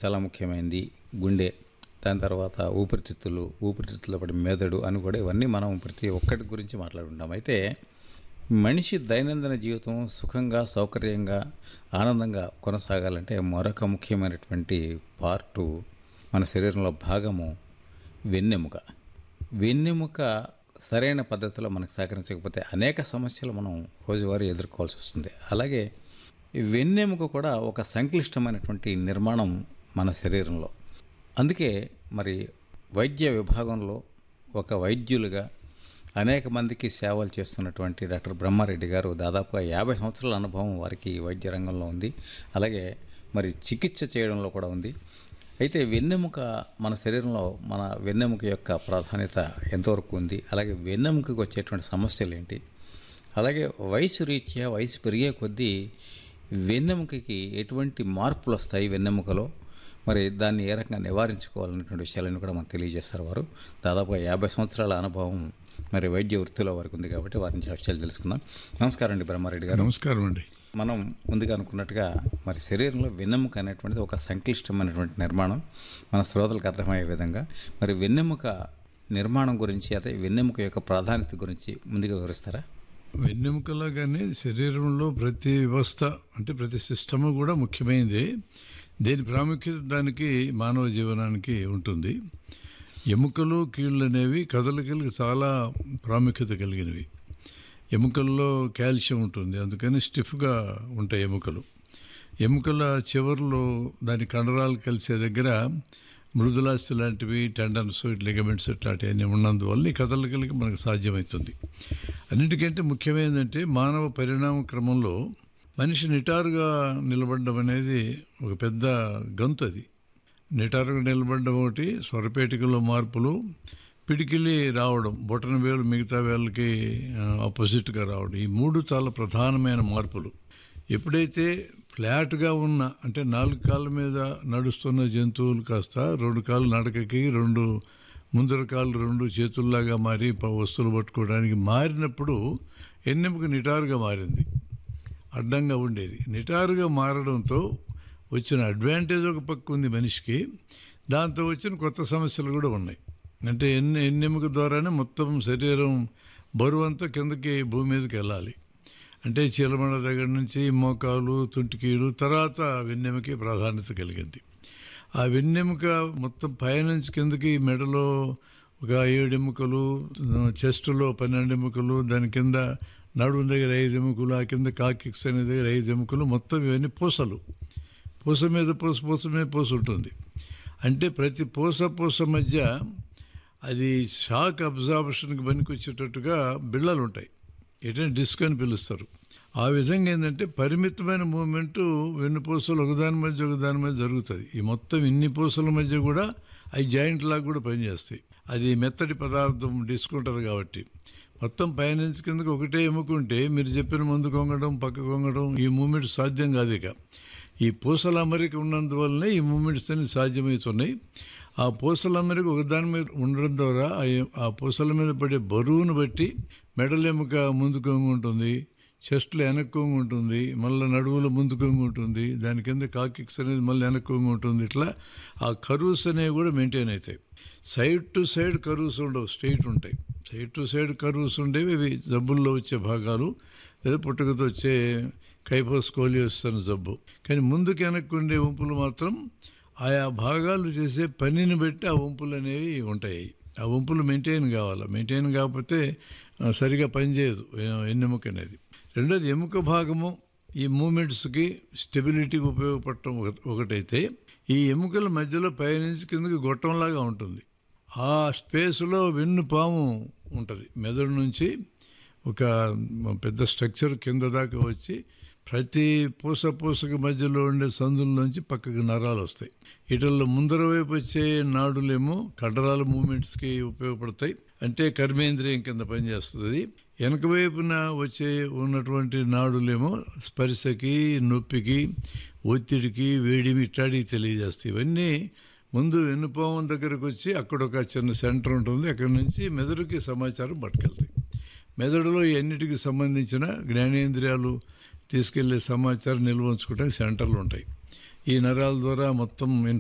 చాలా ముఖ్యమైనది గుండె దాని తర్వాత ఊపిరితిత్తులు ఊపిరితిత్తుల పడి మెదడు అని కూడా ఇవన్నీ మనం ప్రతి ఒక్కటి గురించి మాట్లాడుకుంటాం అయితే మనిషి దైనందిన జీవితం సుఖంగా సౌకర్యంగా ఆనందంగా కొనసాగాలంటే మరొక ముఖ్యమైనటువంటి పార్టు మన శరీరంలో భాగము వెన్నెముక వెన్నెముక సరైన పద్ధతిలో మనకు సహకరించకపోతే అనేక సమస్యలు మనం రోజువారీ ఎదుర్కోవాల్సి వస్తుంది అలాగే ఈ వెన్నెముక కూడా ఒక సంక్లిష్టమైనటువంటి నిర్మాణం మన శరీరంలో అందుకే మరి వైద్య విభాగంలో ఒక వైద్యులుగా అనేక మందికి సేవలు చేస్తున్నటువంటి డాక్టర్ బ్రహ్మారెడ్డి గారు దాదాపుగా యాభై సంవత్సరాల అనుభవం వారికి ఈ వైద్య రంగంలో ఉంది అలాగే మరి చికిత్స చేయడంలో కూడా ఉంది అయితే వెన్నెముక మన శరీరంలో మన వెన్నెముక యొక్క ప్రాధాన్యత ఎంతవరకు ఉంది అలాగే వెన్నెముకకు వచ్చేటువంటి సమస్యలు ఏంటి అలాగే వయసు రీత్యా వయసు పెరిగే కొద్దీ వెన్నెముకకి ఎటువంటి మార్పులు వస్తాయి వెన్నెముకలో మరి దాన్ని ఏ రకంగా నివారించుకోవాలనేటువంటి విషయాలను కూడా మనకు తెలియజేస్తారు వారు దాదాపుగా యాభై సంవత్సరాల అనుభవం మరి వైద్య వృత్తిలో వారికి ఉంది కాబట్టి వారి నుంచి ఆ విషయాలు తెలుసుకుందాం నమస్కారం అండి బ్రహ్మారెడ్డి గారు నమస్కారం అండి మనం ముందుగా అనుకున్నట్టుగా మరి శరీరంలో వెన్నెముక అనేటువంటిది ఒక సంక్లిష్టమైనటువంటి నిర్మాణం మన శ్రోతలకు అర్థమయ్యే విధంగా మరి వెన్నెముక నిర్మాణం గురించి అదే వెన్నెముక యొక్క ప్రాధాన్యత గురించి ముందుగా వివరిస్తారా వెన్నెముకలాగానే శరీరంలో ప్రతి వ్యవస్థ అంటే ప్రతి సిస్టము కూడా ముఖ్యమైనది దేని ప్రాముఖ్యత దానికి మానవ జీవనానికి ఉంటుంది ఎముకలు కీళ్ళు అనేవి కదలికలకు చాలా ప్రాముఖ్యత కలిగినవి ఎముకల్లో కాల్షియం ఉంటుంది అందుకని స్టిఫ్గా ఉంటాయి ఎముకలు ఎముకల చివర్లో దాని కండరాలు కలిసే దగ్గర మృదులాస్తి లాంటివి టెండన్స్ లిగమెంట్స్ ఇట్లాంటివన్నీ ఉన్నందువల్ల ఈ కదలికలకి మనకు సాధ్యమవుతుంది అన్నిటికంటే ముఖ్యమైనదంటే మానవ పరిణామ క్రమంలో మనిషి నిటారుగా నిలబడడం అనేది ఒక పెద్ద గంతు అది నిటారుగా నిలబడడం ఒకటి స్వరపేటికలో మార్పులు పిడికిలి రావడం బొటన వేలు మిగతా వేళ్ళకి ఆపోజిట్గా రావడం ఈ మూడు చాలా ప్రధానమైన మార్పులు ఎప్పుడైతే ఫ్లాట్గా ఉన్న అంటే నాలుగు కాళ్ళ మీద నడుస్తున్న జంతువులు కాస్త రెండు కాళ్ళు నడకకి రెండు ముందర కాళ్ళు రెండు చేతుల్లాగా మారి ప- వస్తువులు పట్టుకోవడానికి మారినప్పుడు ఎన్నెముక నిటారుగా మారింది అడ్డంగా ఉండేది నిటారుగా మారడంతో వచ్చిన అడ్వాంటేజ్ ఒక పక్క ఉంది మనిషికి దాంతో వచ్చిన కొత్త సమస్యలు కూడా ఉన్నాయి అంటే ఎన్ని ఎన్నెముక ద్వారానే మొత్తం శరీరం బరువు అంతా కిందకి భూమి మీదకి వెళ్ళాలి అంటే చీలమండ దగ్గర నుంచి మోకాలు తుంటికీలు తర్వాత వెన్నెముకే ప్రాధాన్యత కలిగింది ఆ వెన్నెముక మొత్తం పైనుంచి కిందకి మెడలో ఒక ఏడు ఎముకలు చెస్టులో పన్నెండు ఎముకలు దాని కింద నడుము దగ్గర ఐదు ఎముకలు ఆ కింద కాకిక్స్ అనే దగ్గర ఐదు ఎముకలు మొత్తం ఇవన్నీ పూసలు పూస మీద పూస పూస మీద పూస ఉంటుంది అంటే ప్రతి పూస పూస మధ్య అది షాక్ అబ్జార్బషన్కి పనికొచ్చేటట్టుగా బిళ్ళలు ఉంటాయి ఏంటంటే డిస్క్ అని పిలుస్తారు ఆ విధంగా ఏంటంటే పరిమితమైన మూమెంట్ వెన్నుపూసలు ఒకదాని మధ్య ఒకదాని మధ్య జరుగుతుంది ఈ మొత్తం ఇన్ని పూసల మధ్య కూడా అవి జాయింట్ లాగా కూడా పనిచేస్తాయి అది మెత్తటి పదార్థం డిస్క్ ఉంటుంది కాబట్టి మొత్తం పైనుంచి కిందకి ఒకటే ఎముకుంటే మీరు చెప్పిన ముందు కొంగడం పక్క కొంగడం ఈ మూమెంట్ సాధ్యం కాదు ఇక ఈ పూసల అమరిక ఉన్నందువల్లనే ఈ మూమెంట్స్ అన్ని సాధ్యమవుతున్నాయి ఆ పూసల అమరిక ఒకదాని మీద ఉండడం ద్వారా ఆ ఎ- ఆ పూసల మీద పడే బరువును బట్టి మెడలెముక ముందు కొంగు ఉంటుంది చెస్ట్లో వెనక్కి కొంగు ఉంటుంది మళ్ళీ నడువులో ముందు కొంగు ఉంటుంది దాని కింద కాకిక్స్ అనేది మళ్ళీ వెనక్కి కొంగు ఉంటుంది ఇట్లా ఆ కరువుస్ అనేవి కూడా మెయింటైన్ అవుతాయి సైడ్ టు సైడ్ కరువుస్ ఉండవు స్ట్రైట్ ఉంటాయి సైడ్ టు సైడ్ కరువుస్ ఉండేవి ఇవి జబ్బుల్లో వచ్చే భాగాలు లేదా పుట్టుకతో వచ్చే కైపోస్కోలియోస్ అనే జబ్బు కానీ ముందుకు వెనక్కి ఉండే వంపులు మాత్రం ఆయా భాగాలు చేసే పనిని బట్టి ఆ వంపులు అనేవి ఉంటాయి ఆ వంపులు మెయింటైన్ కావాలి మెయింటైన్ కాకపోతే ఆ, సరిగా పనిచేయదు ఎ- ఎన్నెముక అనేది రెండోది ఎముక భాగము ఈ మూమెంట్స్కి స్టెబిలిటీకి ఉపయోగపడటం ఒక- ఒకటైతే ఈ ఎముకల మధ్యలో పైనుంచి కిందకి గొట్టంలాగా ఉంటుంది ఆ స్పేస్లో వెన్ను పాము ఉంటుంది మెదడు నుంచి ఒక పెద్ద స్ట్రక్చర్ కింద దాకా వచ్చి ప్రతి పూస పూసకి మధ్యలో ఉండే సందుల్లోంచి పక్కకి నరాలు వస్తాయి వీటిల్లో ముందర వైపు వచ్చే నాడులేమో కండరాల మూమెంట్స్కి ఉపయోగపడతాయి అంటే కర్మేంద్రియం కింద పనిచేస్తుంది వెనక వైపున వచ్చే ఉన్నటువంటి నాడులేమో స్పర్శకి నొప్పికి ఒత్తిడికి వేడిమి ఇట్లాంటివి తెలియజేస్తాయి ఇవన్నీ ముందు వెన్నుపావం దగ్గరకు వచ్చి అక్కడ ఒక చిన్న సెంటర్ ఉంటుంది అక్కడి నుంచి మెదడుకి సమాచారం పట్టుకెళ్తాయి మెదడులో ఎన్నిటికి సంబంధించిన జ్ఞానేంద్రియాలు తీసుకెళ్లే సమాచారం నిల్వ ఉంచుకోవడానికి సెంటర్లు ఉంటాయి ఈ నరాల ద్వారా మొత్తం